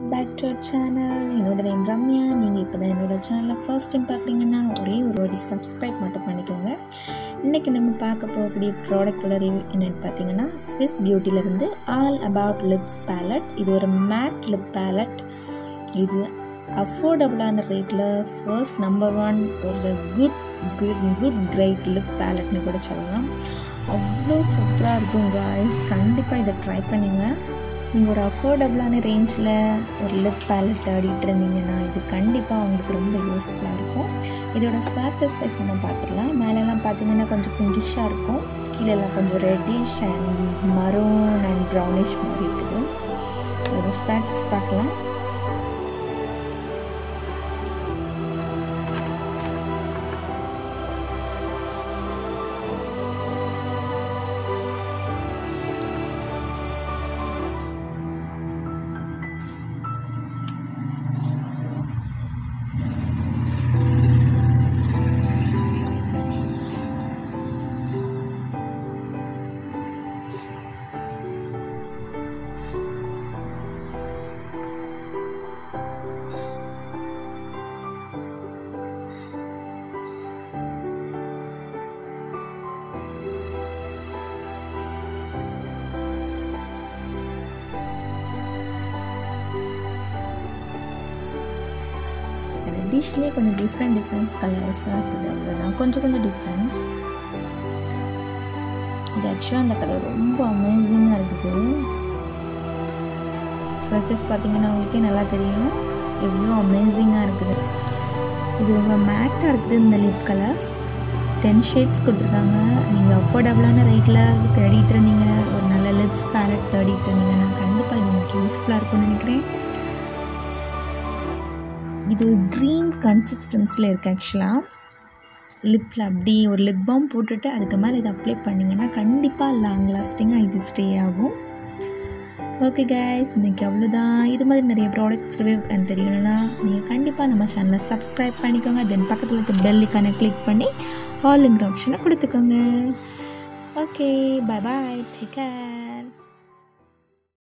back to our channel என்னோட name Ramya நீங்கள் இப்போ தான் என்னோட சேனலில் ஃபர்ஸ்ட் டைம் பார்க்குறீங்கன்னா ஒரே ஒரு வாட்டி சப்ஸ்கிரைப் மட்டும் பண்ணிக்கோங்க இன்றைக்கி நம்ம பார்க்க போகக்கூடிய ப்ராடக்டோட ரிவ்யூ என்னென்னு பார்த்தீங்கன்னா ஸ்விஸ் பியூட்டிலேருந்து ஆல் அபவுட் லிப்ஸ் பேலட் இது ஒரு மேட் லிப் பேலட் இது அஃபோர்டபுளான ரேட்டில் ஃபர்ஸ்ட் நம்பர் ஒன் ஒரு good good good great lip பேலட்னு கூட சொல்லலாம் அவ்வளோ சூப்பராக இருக்கும் காய்ஸ் கண்டிப்பாக இதை ட்ரை பண்ணுங்கள் நீங்கள் ஒரு அஃபோர்டபுளான ரேஞ்சில் ஒரு லிப் பேலட் தேடிட்டு இருந்தீங்கன்னா இது கண்டிப்பாக உங்களுக்கு ரொம்ப யூஸ்ஃபுல்லாக இருக்கும் இதோட ஸ்வாட்சஸ் வைஸ் நம்ம பார்த்துடலாம் மேலெல்லாம் பார்த்தீங்கன்னா கொஞ்சம் பிங்கிஷாக இருக்கும் கீழெல்லாம் கொஞ்சம் reddish and maroon and brownish மாதிரி இருக்குது இதோட ஸ்வாட்சஸ் பார்க்கலாம் டிஷ்லேயே கொஞ்சம் டிஃப்ரெண்ட் டிஃப்ரெண்ட்ஸ் கலர்ஸாக இருக்குது அவ்வளோதான் கொஞ்சம் கொஞ்சம் டிஃப்ரெண்ட்ஸ் இது ஆக்சுவலாக அந்த கலர் ரொம்ப அமேசிங்காக இருக்குது ஸ்வச்சஸ் பார்த்தீங்கன்னா உங்களுக்கே நல்லா தெரியும் எவ்வளோ அமேசிங்காக இருக்குது இது ரொம்ப மேட்டாக இருக்குது இந்த லிப் கலர்ஸ் டென் ஷேட்ஸ் கொடுத்துருக்காங்க நீங்கள் அஃபோர்டபுளான ரேட்டில் தேடிட்டு இருந்தீங்க ஒரு நல்ல லிப்ஸ் பேலட் தேடிட்டு இருந்தீங்கன்னா கண்டிப்பாக இது உங்களுக்கு யூஸ்ஃபுல்லாக இருக்கும்னு நினைக்கிறேன் இது க்ரீன் கன்சிஸ்டன்ஸில் இருக்குது ஆக்சுவலாக லிப்பில் அப்படி ஒரு லிப் பாம் போட்டுட்டு அதுக்கு மேலே இதை அப்ளை பண்ணிங்கன்னா கண்டிப்பாக லாங் லாஸ்டிங்காக இது ஸ்டே ஆகும் ஓகே கைஸ் இன்றைக்கி அவ்வளோதான் இது மாதிரி நிறைய ப்ராடக்ட்ஸ் ரிவ்யூ எனக்கு தெரியணும்னா நீங்கள் கண்டிப்பாக நம்ம சேனலை சப்ஸ்கிரைப் பண்ணிக்கோங்க தென் பக்கத்தில் இருக்க பெல்லிக்கான கிளிக் பண்ணி ஆல்ங்கிற ஆப்ஷனை கொடுத்துக்கோங்க okay bye bye take care